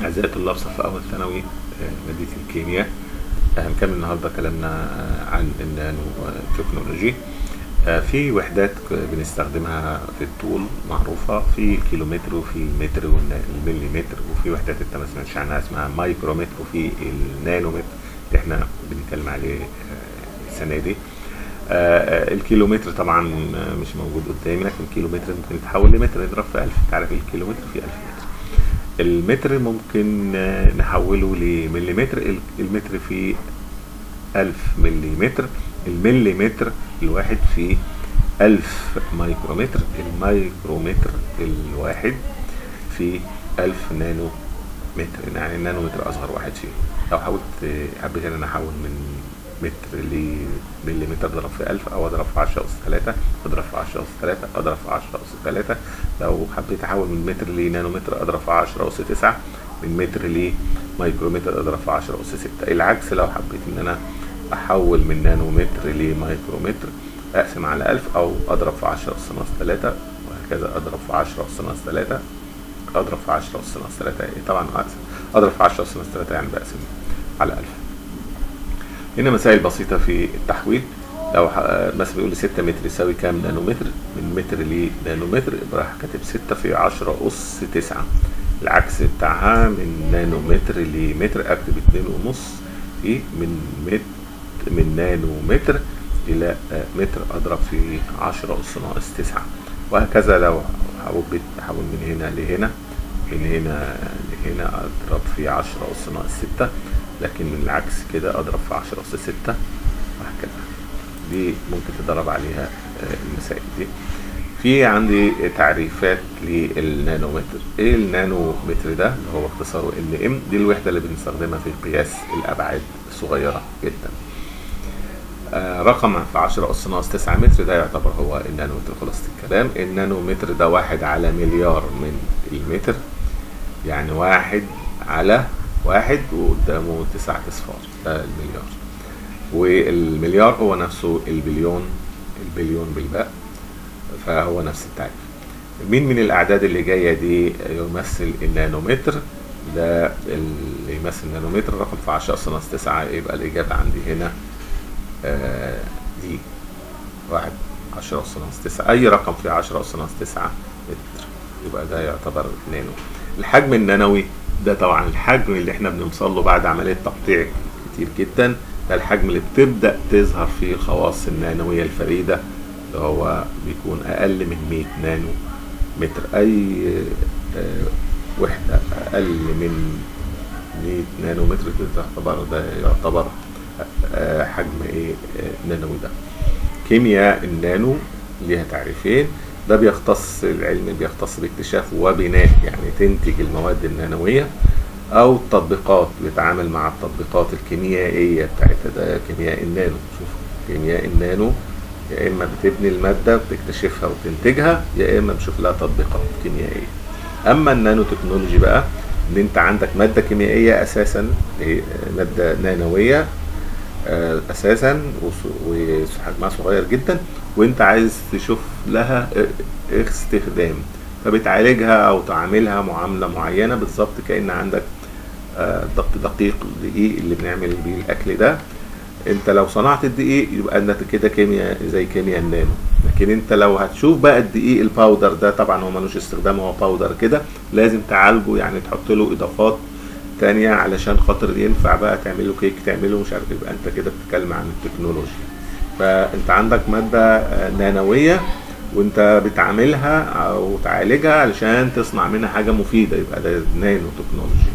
أعزائي طلاب صف أول ثانوي آه، مادة الكيمياء آه، هنكمل النهاردة كلامنا آه، عن النانو تكنولوجي آه، في وحدات ك- بنستخدمها في الطول معروفة في الكيلومتر وفي المتر والمليمتر وفي وحدات انت ما سمعتش عنها اسمها مايكرومتر وفي النانومتر اللي احنا بنتكلم عليه آه، السنة دي آه، آه، الكيلومتر طبعا آه، مش موجود قدامي لكن الكيلومتر ممكن يتحول لمتر يضرب في 1000 تعرف الكيلومتر في 1000 متر المتر ممكن آه، نحوله لمليمتر ال- المتر فيه 1000 مليمتر المليمتر الواحد فيه 1000 مايكرومتر المايكرومتر الواحد فيه 1000 نانو متر يعني النانومتر اصغر واحد فيهم لو حاولت آه، حبيت ان انا احول من متر لمليمتر اضرب في 1000 او اضرب في 10 اس 3 اضرب في 10 اس 3 اضرب في 10 اس 3 لو حبيت احول من متر لنانومتر اضرب في 10 اس 9 من متر لمايكرومتر اضرب في 10 اس 6 العكس لو حبيت ان انا احول من نانومتر لمايكرومتر اقسم على 1000 او اضرب في 10 اس ناقص 3 وهكذا اضرب في 10 اس ناقص 3 اضرب في 10 اس ناقص 3 طبعا اقسم اضرب في 10 اس ناقص 3 يعني بقسم على 1000 هنا مسائل بسيطة في التحويل لو ح- مثلا بيقول لي 6 متر يساوي كام نانومتر من متر لنانومتر يبقى راح كاتب 6 في 10 أس 9 العكس بتاعها من نانومتر لمتر أكتب 2 ونص في من متر من نانومتر إلى آه، متر أضرب في 10 أس ناقص 9 وهكذا لو حبيت أحول من هنا لهنا من هنا لهنا اضرب في 10 اس ناقص 6 لكن من العكس كده اضرب في 10 اس 6 وهكذا دي ممكن تدرب عليها آه، المسائل دي في عندي تعريفات للنانومتر ايه النانومتر ده اللي هو اختصاره ان ام دي الوحده اللي بنستخدمها في قياس الابعاد الصغيره جدا آه، رقم في 10 أس ناقص 9 متر ده يعتبر هو النانومتر خلاصة الكلام النانومتر ده واحد على مليار من المتر يعني واحد على واحد وقدامه تسعة أصفار ده المليار والمليار هو نفسه البليون البليون بالباء فهو نفس التعريف مين من الأعداد اللي جاية دي يمثل النانومتر ده اللي يمثل النانومتر رقم في 10 أس ناقص 9 يبقى الإجابة عندي هنا آه، دي واحد عشرة أس ناقص تسعة أي رقم في عشرة أس ناقص تسعة متر يبقى ده يعتبر نانو الحجم النانوي ده طبعا الحجم اللي احنا بنوصل له بعد عملية تقطيع كتير جدا ده الحجم اللي بتبدأ تظهر فيه الخواص النانوية الفريدة اللي هو بيكون أقل من 100 نانو متر أي آه، وحدة أقل من 100 نانو متر دي تعتبر ده يعتبر آه، حجم ايه آه، نانوي ده كيمياء النانو ليها تعريفين ده بيختص العلم بيختص باكتشاف وبناء يعني تنتج المواد النانوية او التطبيقات بيتعامل مع التطبيقات الكيميائية بتاعتها ده كيمياء النانو شوف كيمياء النانو يا اما بتبني المادة وتكتشفها وتنتجها يا اما بشوف لها تطبيقات كيميائية اما النانو تكنولوجي بقى ان انت عندك مادة كيميائية اساسا هي مادة نانوية آه، اساسا وص- وحجمها صغير جدا وانت عايز تشوف لها اه- استخدام فبتعالجها او تعاملها معامله معينه بالظبط كان عندك آه، دق- دقيق دقيق اللي بنعمل بيه الاكل ده انت لو صنعت الدقيق يبقى انت كده كيمياء زي كيمياء النانو لكن انت لو هتشوف بقى الدقيق الباودر ده طبعا هو ملوش استخدام هو باودر كده لازم تعالجه يعني تحط له اضافات تانية علشان خاطر ينفع بقى تعمله كيك تعمله مش عارف إيه، يبقى انت كده بتتكلم عن التكنولوجيا فانت عندك مادة آه، نانوية وانت بتعاملها او تعالجها علشان تصنع منها حاجة مفيدة يبقى ده نانو تكنولوجي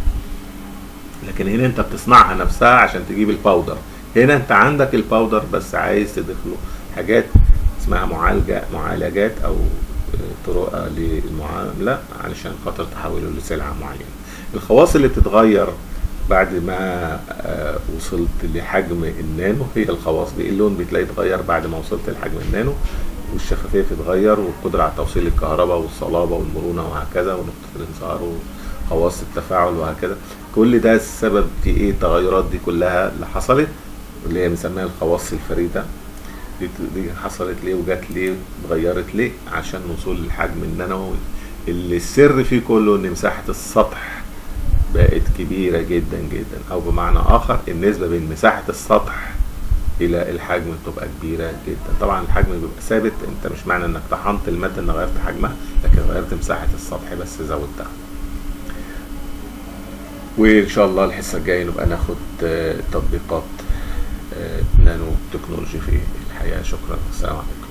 لكن هنا انت بتصنعها نفسها عشان تجيب الباودر هنا انت عندك الباودر بس عايز تضيف له حاجات اسمها معالجة معالجات او آه، طرق للمعاملة علشان خاطر تحوله لسلعة معينة الخواص اللي بتتغير بعد ما آه، وصلت لحجم النانو هي الخواص دي اللون بتلاقي اتغير بعد ما وصلت لحجم النانو والشفافية تتغير والقدرة على توصيل الكهرباء والصلابة والمرونة وهكذا ونقطة الانصهار وخواص التفاعل وهكذا كل ده السبب في ايه التغيرات دي كلها اللي حصلت اللي هي بنسميها الخواص الفريدة دي, دي حصلت ليه وجات ليه اتغيرت ليه عشان وصول للحجم النانوي اللي السر فيه كله ان مساحة السطح بقت كبيرة جدا جدا او بمعنى اخر النسبة بين مساحة السطح الى الحجم بتبقى كبيرة جدا طبعا الحجم بيبقى ثابت انت مش معنى انك طحنت المادة ان غيرت حجمها لكن غيرت مساحة السطح بس زودتها وان شاء الله الحصة الجاية نبقى ناخد تطبيقات نانو تكنولوجي في الحياة شكرا السلام عليكم